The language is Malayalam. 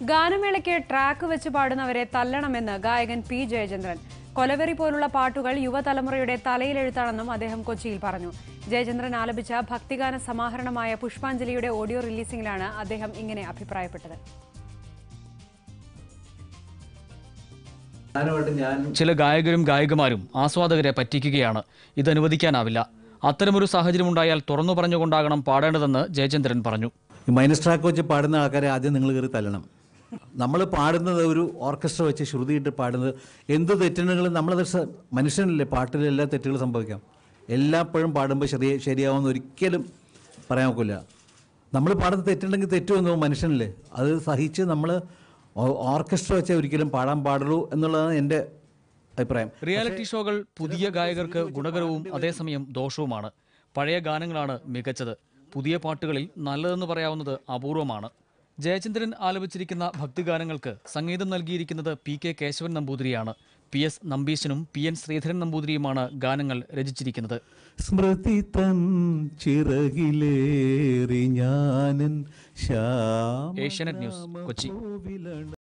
ഗാനമേളയ്ക്ക് ട്രാക്ക് വെച്ച് പാടുന്നവരെ തല്ലണമെന്ന് ഗായകൻ പി ജയചന്ദ്രൻ കൊലവെറി പോലുള്ള പാട്ടുകൾ യുവതലമുറയുടെ തലയിലെഴുത്താണെന്നും അദ്ദേഹം കൊച്ചിയിൽ പറഞ്ഞു ജയചന്ദ്രൻ ആലപിച്ച ഭക്തിഗാന സമാഹരണമായ പുഷ്പാഞ്ജലിയുടെ ഓഡിയോ റിലീസിംഗിലാണ് അദ്ദേഹം ഇങ്ങനെ അഭിപ്രായപ്പെട്ടത് ഞാനുമായിട്ട് ഞാൻ ചില ഗായകരും ഗായികമാരും ആസ്വാദകരെ പറ്റിക്കുകയാണ് ഇത് അനുവദിക്കാനാവില്ല അത്തരമൊരു സാഹചര്യമുണ്ടായാൽ തുറന്നു പറഞ്ഞുകൊണ്ടാകണം പാടേണ്ടതെന്ന് ജയചന്ദ്രൻ പറഞ്ഞു ഈ മൈനസ് ട്രാക്ക് വെച്ച് പാടുന്ന ആൾക്കാരെ ആദ്യം നിങ്ങൾ കയറി തല്ലണം നമ്മൾ പാടുന്നത് ഒരു ഓർക്കസ്ട്ര വെച്ച് ശ്രുതിയിട്ട് പാടുന്നത് എന്ത് തെറ്റുണ്ടെങ്കിലും നമ്മളത് സ- മനുഷ്യനല്ലേ പാട്ടിൽ എല്ലാ തെറ്റുകളും സംഭവിക്കാം എല്ലാപ്പോഴും പാടുമ്പോൾ ശരി ശരിയാവുമെന്ന് ഒരിക്കലും പറയാൻ ഒക്കില്ല നമ്മൾ പാടുന്ന തെറ്റുണ്ടെങ്കിൽ തെറ്റുമെന്ന് മനുഷ്യനല്ലേ അത് സഹിച്ച് നമ്മൾ ഓർക്കസ്ട്ര വെച്ച് ഒരിക്കലും പാടാൻ പാടുള്ളൂ എന്നുള്ളതാണ് എൻ്റെ അഭിപ്രായം റിയാലിറ്റി ഷോകൾ പുതിയ ഗായകർക്ക് ഗുണകരവും അതേസമയം ദോഷവുമാണ് പഴയ ഗാനങ്ങളാണ് മികച്ചത് പുതിയ പാട്ടുകളിൽ നല്ലതെന്ന് പറയാവുന്നത് അപൂർവമാണ് ജയചന്ദ്രൻ ആലപിച്ചിരിക്കുന്ന ഭക്തിഗാനങ്ങൾക്ക് സംഗീതം നൽകിയിരിക്കുന്നത് പി കെ കേശവൻ നമ്പൂതിരിയാണ് പി എസ് നമ്പീശനും പി എൻ ശ്രീധരൻ നമ്പൂതിരിയുമാണ് ഗാനങ്ങൾ രചിച്ചിരിക്കുന്നത് സ്മൃതി തൻ ചിറകിലേറി ഞാനൻ ശ്യാമ ഏഷ്യാനെറ്റ് ന്യൂസ് കൊച്ചി